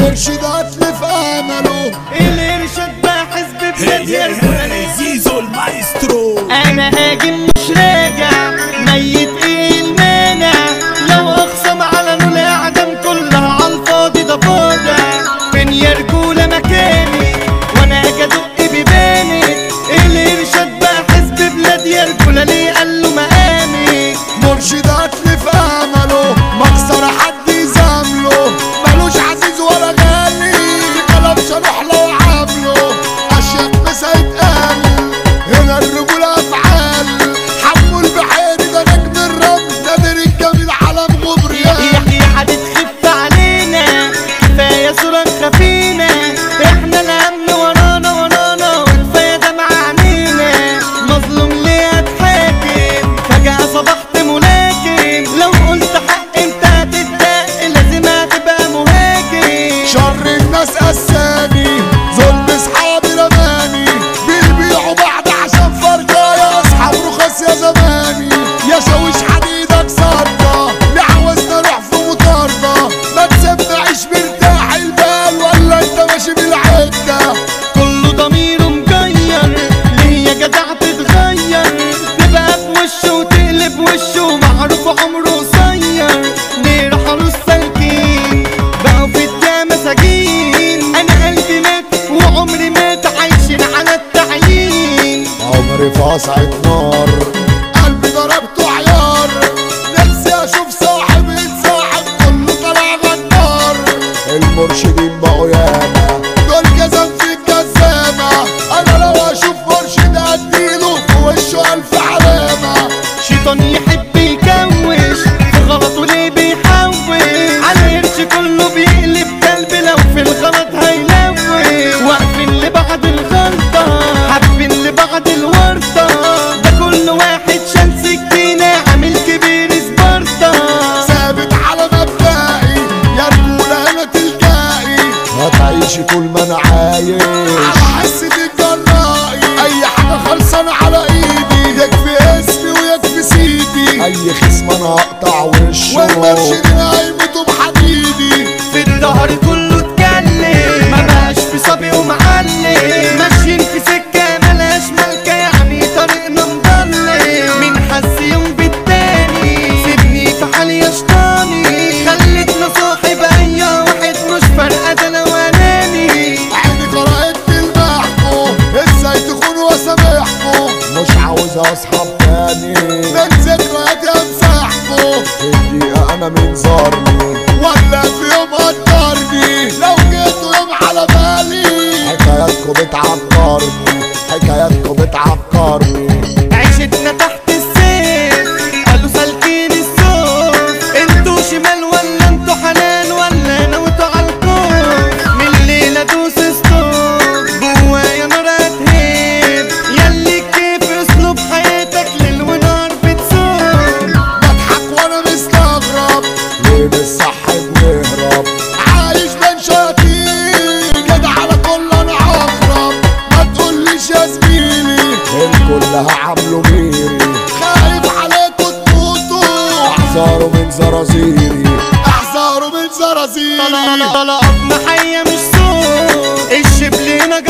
مرشدات لي في امله الارشاد بقى حزب بلاد يرزقني زيزو المايسترو انا هاجم مش راجع ميت ايه المانع لو اقسم على نول اعدام كلها عالفاضي ده فاضع فين يا رجوله مكاني وانا اجي ادق بباني الارشاد بقى حزب بلاد يا رجوله ليه قال له مقامي مرشدات لي في امله مكسر حد يزامله ملوش عزيز ولا غالي كلام شرح له وعامله اشياء بس هيتقال هنا الرجولة افعال حمو البحيري ده نجم الرمل نادر الجميل علم غبريان يحيى هتتخف علينا كفاية صورة خفينا احنا الامن ورانا ورانا وكفاية دمع عينينا مظلوم ليه اتحاكم فجأة صبحت ملاكم لو قلت حق انت هتتدق لازم هتبقى مهاجم شر الناس قساني ظلم اصحابي رماني بيبيعوا بعض عشان فرقة يا اصحاب رخص يا زماني يا شاويش حديدك صدى لعوزنا نروح في مطاردة ما تسيبنا عيش مرتاح البال ولا انت ماشي بالعدة كله ضميره مجير ليه يا جدع تتغير تبقى في وشه وتقلب وشه معروف عمره قصير ليه رحلوا السالكين بقوا في الدنيا مساجين انا قلبي مات وعمري مات عايشين على التعيين عمري فاصعة نار قلبي ضربته عيار نفسي اشوف صاحب يتصاحب كله طلع غدار المرشدين بقوا ياما دول كذب في الجزامة انا لو اشوف مرشد اديله في وشه الف علامة شيطان يحب يكوش في غلطه ليه بيحوش على قرش كله بيقلب كلب لو في الغلط هيلوش واقفين لبعض الغلطة حابين لبعض الورطة ده كل واحد شال سكينة عامل كبير سبارتا ثابت على مبدئي يا رجولة هنا تلقائي هتعيشي طول ما انا عايش على حسة الجرائي اي حاجة خلصانة على ايدي يكفي اسمي ويكفي سيدي اي خصم انا هقطع وشه والمرشدين هيموتوا بحديدي في الظهر كله اتكلم ما بقاش في صبي ومعلم ماشيين في سكة ملاش ملكة يعني طريقنا مضلم من حس يوم بالتاني سيبني في حالي يا شطاني خليتنا صاحب اي واحد مش فارقة ده انا واناني عيني قرأت المحكو ازاي تخونوا واسامحكوا مش عاوز اصحاب تاني من ذكرياتي امسحكوا الدقيقة انا من زارني ولا في يوم قدرني لو جيتوا يوم على بالي حكاياتكم بتعبرني حكاياتكم بتعبرني عيشتنا تحت السيف قالوا سالكين السوق انتوا شمال ولا انتوا حلال ولا نوتوا عالكون من الليلة دوس ستوب جوايا نار هتهيب ياللي كيف اسلوب حياتك ليل ونهار بتسوق بضحك وانا مستغرب ليه مش صح بنهرب عايش بين شياطين كده على كل انا اغرب ما تقوليش يا زميلي الكل هعمله غيري خايف عليكوا تموتوا احذروا من زرازيري احذروا من زرازيري طلقاتنا حية مش صوت الشبلينا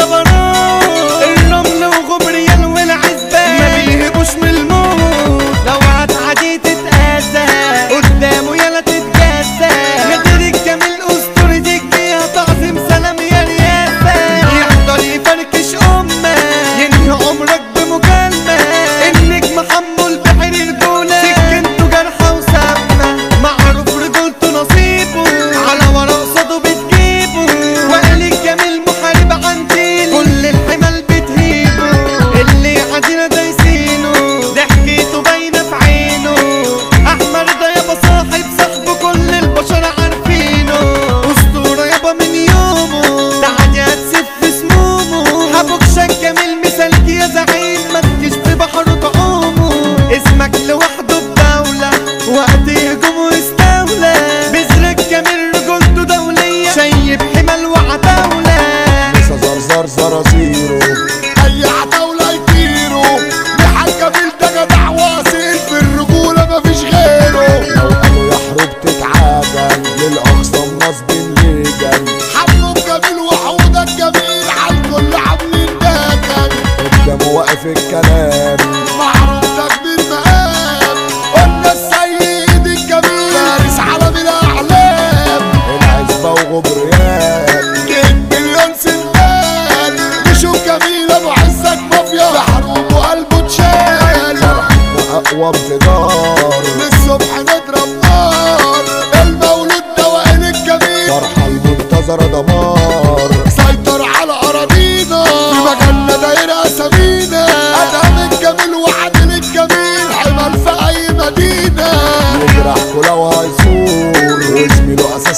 جبروت الرمل وغبريال والعزبة ما بيهبوش من الموت لو هتعدي تتأذى قدامه يلا تتجازى نادر الجميل أسطورة الجهة تعظيم سلام يا رياسة يحضر يفركش أمة ينهي عمرك بمكالمة النجم حمو البحر الجولة سكنته جرحى وسامة معروف رجولته نصيبه على ورا قصاده بتجيبه وقال الجميل محارب عنتيل كل الحمل بتهيبه اللي عدينا دايسينه ضحكته باينة في عينه أحمر ده يابا صاحب صاحبه كل البشر عارفينه أسطورة يابا من يومه تعالي هتسف سمومه حبوك شك جميل مثالك يا زعيم ما تجيش في بحره تعومه اسمك لوحده بدولة وقت هجومه استولى بذرك جميل رجولته دولية شايب حمل وعتاولة لسه زرزر زرازيرو اي عتاولة يطيروا لحاجة ده جدع واصل في الرجولة مفيش غيره لو قالوا يحرب تتعادل للأقصى نصب ليجل حب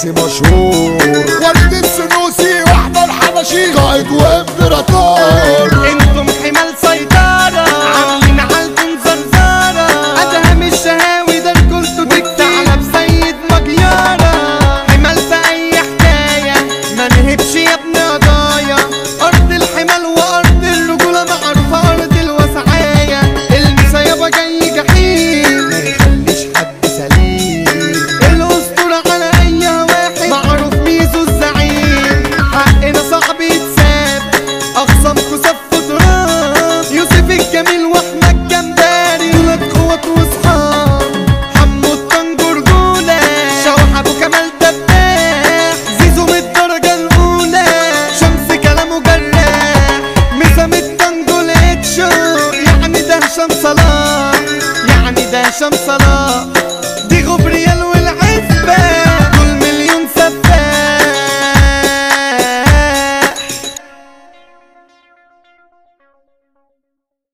سياسي مشهور وليد السنوسي واحمد حبشي قائد وامبراطور انتم حمال سيطرة عاملين عالكم زرزارة ادهم الشهاوي ده الكل تكتع على بسيد مجيارة حمال في اي حكاية ما نهبش يا ابن قضايا ارض الحمال وارض الرجولة معروفة ارض الوسعاية المسيبة جاي جحيم ما يخليش حد سليم الاسطورة على اي واحد معروف ميزو الزعيم حقنا صعب يتساب اخصامكوا سفوا تراب يوسف الجميل واحمد جمبري دولت قوات واصحاب حمو الطنجر جولة شوح ابو كمال دباح زيزو من الدرجة الاولى شمس كلامه جراح مسام الطنجر اتشو يعني ده هشام صلاح يعني ده هشام صلاح